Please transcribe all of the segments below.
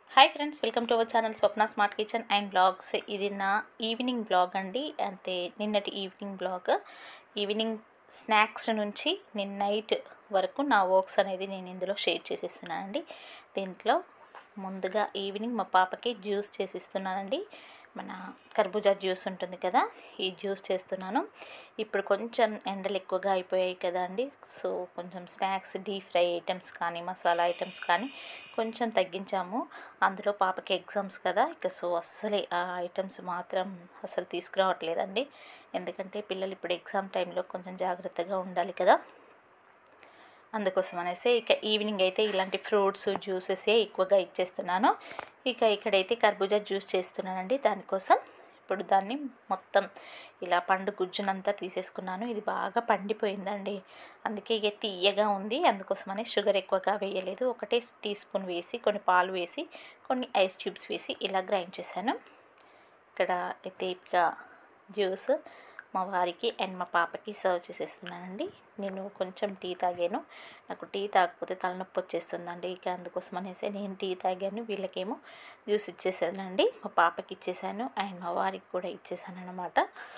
hi friends welcome to our channel Swapna smart kitchen and blogs ఇది నా evening blog అండి అంతే నిన్నటి ఈవినింగ్ బ్లాగ్ ఈవినింగ్ స్నాక్స్ నుంచి నేను నైట్ వరకు నా వర్క్స్ అనేది నేను ఇందులో షేర్ చేసేస్తున్నానండి దీంట్లో ముందుగా ఈవినింగ్ మా పాపకి జ్యూస్ చేసిస్తున్నానండి మన కర్బూజా జ్యూస్ ఉంటుంది కదా ఈ జ్యూస్ చేస్తున్నాను ఇప్పుడు కొంచెం ఎండలు ఎక్కువగా అయిపోయాయి కదా అండి సో కొంచెం స్నాక్స్ డీప్ ఫ్రై ఐటమ్స్ కానీ మసాలా ఐటమ్స్ కానీ కొంచెం తగ్గించాము అందులో పాపకి ఎగ్జామ్స్ కదా ఇక సో అస్సలే ఆ ఐటమ్స్ మాత్రం అసలు తీసుకురావట్లేదండి ఎందుకంటే పిల్లలు ఇప్పుడు ఎగ్జామ్ టైంలో కొంచెం జాగ్రత్తగా ఉండాలి కదా అందుకోసం అనేసి ఇక ఈవినింగ్ అయితే ఇలాంటి ఫ్రూట్స్ జ్యూసెసే ఎక్కువగా ఇచ్చేస్తున్నాను ఇక ఇక్కడైతే కర్బూజా జ్యూస్ చేస్తున్నానండి దానికోసం ఇప్పుడు దాన్ని మొత్తం ఇలా పండు గుజ్జునంతా తీసేసుకున్నాను ఇది బాగా పండిపోయిందండి అందుకే ఇక తీయగా ఉంది అందుకోసమనే షుగర్ ఎక్కువగా వేయలేదు ఒకటే టీ స్పూన్ వేసి కొన్ని పాలు వేసి కొన్ని ఐస్ క్యూబ్స్ వేసి ఇలా గ్రైండ్ చేశాను ఇక్కడ అయితే ఇక జ్యూస్ మా వారికి అండ్ మా పాపకి సర్వ్ చేసేస్తున్నానండి నేను కొంచెం టీ తాగాను నాకు టీ తాగకపోతే తలనొప్పి వచ్చేస్తుందండి ఇక అందుకోసం అనేసి నేను టీ తాగాను వీళ్ళకేమో జ్యూస్ ఇచ్చేసానండి మా పాపకి ఇచ్చేసాను అండ్ మా వారికి కూడా ఇచ్చేసాను అనమాట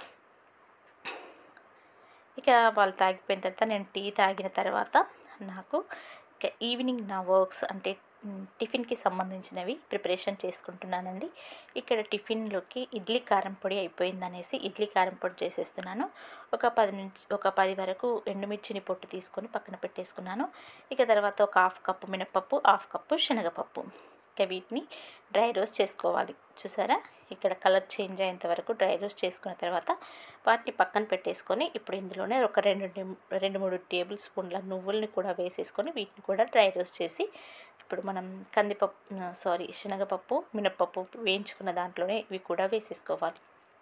ఇక వాళ్ళు తాగిపోయిన తర్వాత నేను టీ తాగిన తర్వాత నాకు ఇక ఈవినింగ్ నా వర్క్స్ అంటే టిఫిన్కి సంబంధించినవి ప్రిపరేషన్ చేసుకుంటున్నానండి ఇక్కడ టిఫిన్లోకి ఇడ్లీ కారం పొడి అయిపోయిందనేసి ఇడ్లీ కారం పొడి చేసేస్తున్నాను ఒక పది నుంచి ఒక పది వరకు ఎండుమిర్చిని పొట్టు తీసుకొని పక్కన పెట్టేసుకున్నాను ఇక తర్వాత ఒక హాఫ్ కప్పు మినపప్పు హాఫ్ కప్పు శనగపప్పు ఇక వీటిని డ్రై రోస్ట్ చేసుకోవాలి చూసారా ఇక్కడ కలర్ చేంజ్ అయ్యేంత వరకు డ్రై రోస్ట్ చేసుకున్న తర్వాత వాటిని పక్కన పెట్టేసుకొని ఇప్పుడు ఇందులోనే ఒక రెండు రెండు మూడు టేబుల్ స్పూన్ల నువ్వుల్ని కూడా వేసేసుకొని వీటిని కూడా డ్రై రోస్ట్ చేసి ఇప్పుడు మనం కందిపప్పు సారీ శనగపప్పు మినప్పప్పు వేయించుకున్న దాంట్లోనే ఇవి కూడా వేసేసుకోవాలి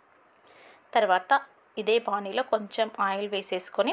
తర్వాత ఇదే పానీలో కొంచెం ఆయిల్ వేసేసుకొని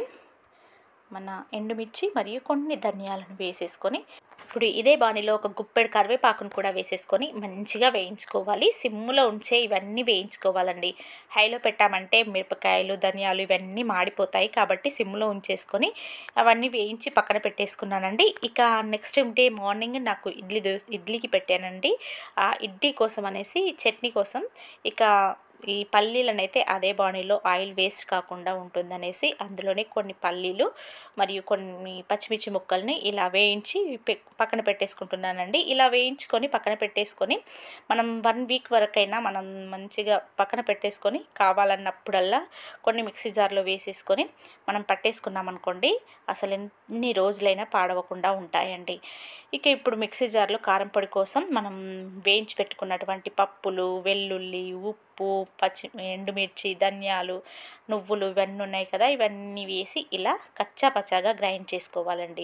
మన ఎండుమిర్చి మరియు కొన్ని ధనియాలను వేసేసుకొని ఇప్పుడు ఇదే బాణీలో ఒక గుప్పెడు కరివేపాకును కూడా వేసేసుకొని మంచిగా వేయించుకోవాలి సిమ్ములో ఉంచే ఇవన్నీ వేయించుకోవాలండి హైలో పెట్టామంటే మిరపకాయలు ధనియాలు ఇవన్నీ మాడిపోతాయి కాబట్టి సిమ్లో ఉంచేసుకొని అవన్నీ వేయించి పక్కన పెట్టేసుకున్నానండి ఇక నెక్స్ట్ డే మార్నింగ్ నాకు ఇడ్లీ దోశ ఇడ్లీకి పెట్టానండి ఆ ఇడ్లీ కోసం అనేసి చట్నీ కోసం ఇక ఈ పల్లీలను అయితే అదే బాణీలో ఆయిల్ వేస్ట్ కాకుండా ఉంటుందనేసి అందులోనే కొన్ని పల్లీలు మరియు కొన్ని పచ్చిమిర్చి ముక్కల్ని ఇలా వేయించి పక్కన పెట్టేసుకుంటున్నానండి ఇలా వేయించుకొని పక్కన పెట్టేసుకొని మనం వన్ వీక్ వరకైనా మనం మంచిగా పక్కన పెట్టేసుకొని కావాలన్నప్పుడల్లా కొన్ని మిక్సీ జార్లో వేసేసుకొని మనం పట్టేసుకున్నాం అనుకోండి అసలు ఎన్ని రోజులైనా పాడవకుండా ఉంటాయండి ఇక ఇప్పుడు మిక్సీ జార్లో కారం పొడి కోసం మనం వేయించి పెట్టుకున్నటువంటి పప్పులు వెల్లుల్లి ఉప్పు పచ్చి ఎండుమిర్చి ధనియాలు నువ్వులు ఇవన్నీ ఉన్నాయి కదా ఇవన్నీ వేసి ఇలా కచ్చా పచ్చాగా గ్రైండ్ చేసుకోవాలండి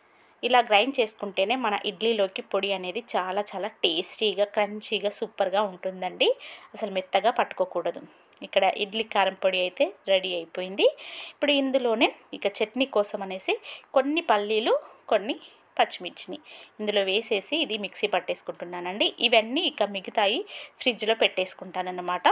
ఇలా గ్రైండ్ చేసుకుంటేనే మన ఇడ్లీలోకి పొడి అనేది చాలా చాలా టేస్టీగా క్రంచీగా సూపర్గా ఉంటుందండి అసలు మెత్తగా పట్టుకోకూడదు ఇక్కడ ఇడ్లీ కారం పొడి అయితే రెడీ అయిపోయింది ఇప్పుడు ఇందులోనే ఇక చట్నీ కోసం అనేసి కొన్ని పల్లీలు కొన్ని పచ్చిమిర్చిని ఇందులో వేసేసి ఇది మిక్సీ పట్టేసుకుంటున్నానండి ఇవన్నీ ఇక మిగతాయి ఫ్రిడ్జ్లో పెట్టేసుకుంటానన్నమాట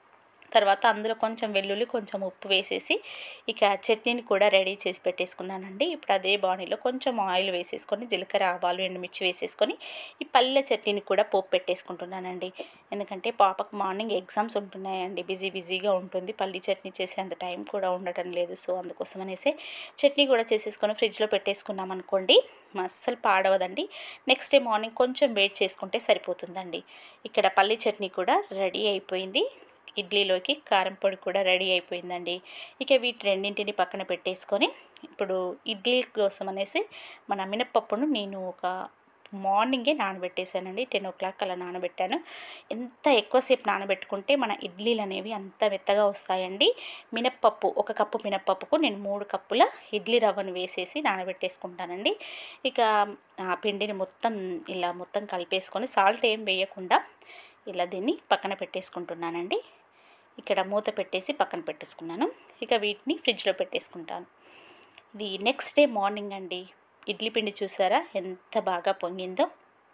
తర్వాత అందులో కొంచెం వెల్లుల్లి కొంచెం ఉప్పు వేసేసి ఇక చట్నీని కూడా రెడీ చేసి పెట్టేసుకున్నానండి ఇప్పుడు అదే బాణీలో కొంచెం ఆయిల్ వేసేసుకొని జీలకర్ర ఆవాలు ఎండుమిర్చి వేసేసుకొని ఈ పల్లె చట్నీని కూడా పోపు పెట్టేసుకుంటున్నానండి ఎందుకంటే పాపకు మార్నింగ్ ఎగ్జామ్స్ ఉంటున్నాయండి బిజీ బిజీగా ఉంటుంది పల్లి చట్నీ చేసేంత టైం కూడా ఉండటం లేదు సో అందుకోసం అనేసి చట్నీ కూడా చేసేసుకొని ఫ్రిడ్జ్లో పెట్టేసుకున్నాం అనుకోండి అస్సలు పాడవదండి నెక్స్ట్ డే మార్నింగ్ కొంచెం వెయిట్ చేసుకుంటే సరిపోతుందండి ఇక్కడ పల్లి చట్నీ కూడా రెడీ అయిపోయింది ఇడ్లీలోకి కారం పొడి కూడా రెడీ అయిపోయిందండి ఇక వీటి రెండింటిని పక్కన పెట్టేసుకొని ఇప్పుడు ఇడ్లీ కోసం అనేసి మన మినప్పప్పును నేను ఒక మార్నింగే నానబెట్టేశానండి టెన్ ఓ క్లాక్ అలా నానబెట్టాను ఎంత ఎక్కువసేపు నానబెట్టుకుంటే మన ఇడ్లీలు అనేవి అంత మెత్తగా వస్తాయండి మినప్పప్పు ఒక కప్పు మినప్పప్పుకు నేను మూడు కప్పుల ఇడ్లీ రవ్వను వేసేసి నానబెట్టేసుకుంటానండి ఇక ఆ పిండిని మొత్తం ఇలా మొత్తం కలిపేసుకొని సాల్ట్ ఏం వేయకుండా ఇలా దీన్ని పక్కన పెట్టేసుకుంటున్నానండి ఇక్కడ మూత పెట్టేసి పక్కన పెట్టేసుకున్నాను ఇక వీటిని ఫ్రిడ్జ్లో పెట్టేసుకుంటాను ఇది నెక్స్ట్ డే మార్నింగ్ అండి ఇడ్లీ పిండి చూసారా ఎంత బాగా పొంగిందో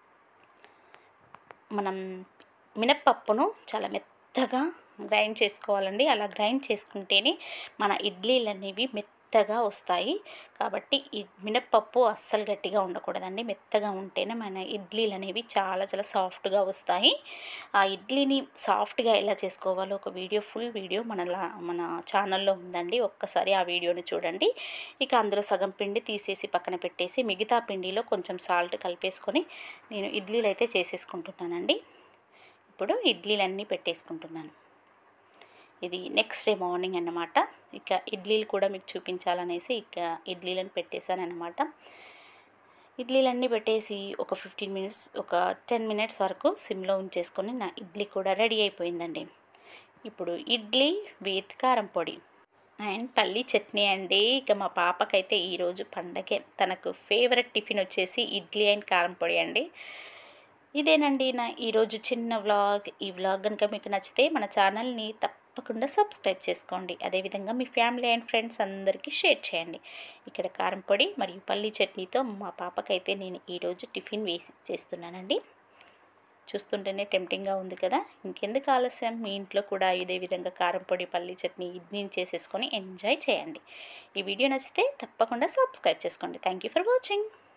మనం మినప్పప్పును చాలా మెత్తగా గ్రైండ్ చేసుకోవాలండి అలా గ్రైండ్ చేసుకుంటేనే మన ఇడ్లీలు అనేవి మెత్త మెత్తగా వస్తాయి కాబట్టి ఈ మినప్పప్పు అస్సలు గట్టిగా ఉండకూడదండి మెత్తగా ఉంటేనే మన ఇడ్లీలు అనేవి చాలా చాలా సాఫ్ట్గా వస్తాయి ఆ ఇడ్లీని సాఫ్ట్గా ఎలా చేసుకోవాలో ఒక వీడియో ఫుల్ వీడియో మన లా- మన ఛానల్లో ఉందండి ఒక్కసారి ఆ వీడియోని చూడండి ఇక అందులో సగం పిండి తీసేసి పక్కన పెట్టేసి మిగతా పిండిలో కొంచెం సాల్ట్ కలిపేసుకొని నేను ఇడ్లీలు అయితే చేసేసుకుంటున్నానండి ఇప్పుడు ఇడ్లీలన్నీ పెట్టేసుకుంటున్నాను ఇది నెక్స్ట్ డే మార్నింగ్ అన్నమాట ఇక ఇడ్లీలు కూడా మీకు చూపించాలనేసి ఇక ఇడ్లీలను పెట్టేశాను అన్నమాట ఇడ్లీలన్నీ పెట్టేసి ఒక ఫిఫ్టీన్ మినిట్స్ ఒక టెన్ మినిట్స్ వరకు సిమ్లో ఉంచేసుకొని నా ఇడ్లీ కూడా రెడీ అయిపోయిందండి ఇప్పుడు ఇడ్లీ విత్ కారం పొడి అండ్ పల్లి చట్నీ అండి ఇక మా పాపకైతే ఈరోజు పండగే తనకు ఫేవరెట్ టిఫిన్ వచ్చేసి ఇడ్లీ అండ్ కారం పొడి అండి ఇదేనండి నా ఈరోజు చిన్న వ్లాగ్ ఈ వ్లాగ్ కనుక మీకు నచ్చితే మన ఛానల్ని తప్పకుండా సబ్స్క్రైబ్ చేసుకోండి అదేవిధంగా మీ ఫ్యామిలీ అండ్ ఫ్రెండ్స్ అందరికీ షేర్ చేయండి ఇక్కడ కారం పొడి మరియు పల్లి చట్నీతో మా పాపకైతే నేను ఈరోజు టిఫిన్ వేసి చేస్తున్నానండి చూస్తుంటేనే టెంప్టింగ్గా ఉంది కదా ఇంకెందుకు ఆలస్యం మీ ఇంట్లో కూడా ఇదే విధంగా కారం పొడి పల్లి చట్నీ ఇడ్లీని చేసేసుకొని ఎంజాయ్ చేయండి ఈ వీడియో నచ్చితే తప్పకుండా సబ్స్క్రైబ్ చేసుకోండి థ్యాంక్ యూ ఫర్ వాచింగ్